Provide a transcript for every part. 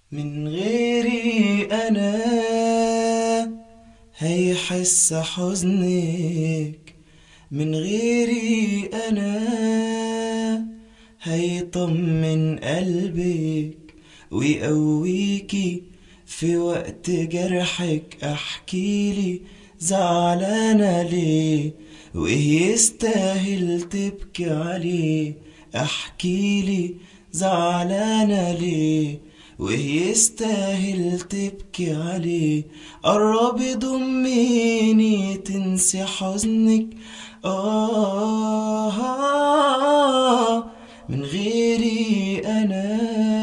من غيري أنا هيحس حزنك من غيري أنا هيطمن قلبك ويقويكي في وقت جرحك احكيلي زعلانة ليه وايه يستاهل تبكي عليه احكيلي زعلانة ليه وايه يستاهل تبكي عليه قربي ضميني تنسي حزنك آه, آه من غيري أنا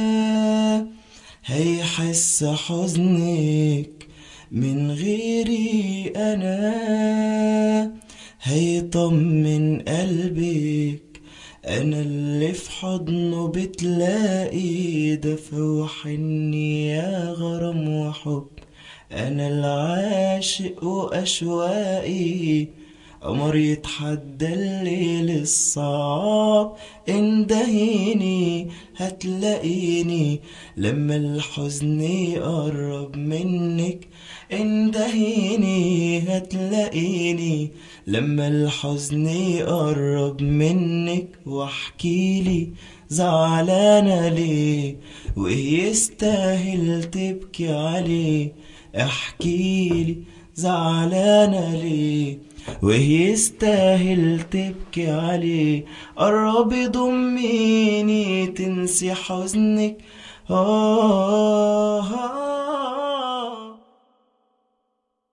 هيحس حزنك من غيري أنا هيطمن قلبك أنا اللي في حضنه بتلاقي دفى وحني يا غرام وحب أنا العاشق وأشواقي قمر يتحدى الليل الصعب اندهيني هتلاقيني لما الحزن يقرب منك اندهيني هتلاقيني لما الحزن يقرب منك واحكيلي زعلانة ليه وايه يستاهل تبكي عليه احكيلي زعلانة ليه وهي يستاهل تبكي عليه قربي ضميني تنسي حزنك آه, آه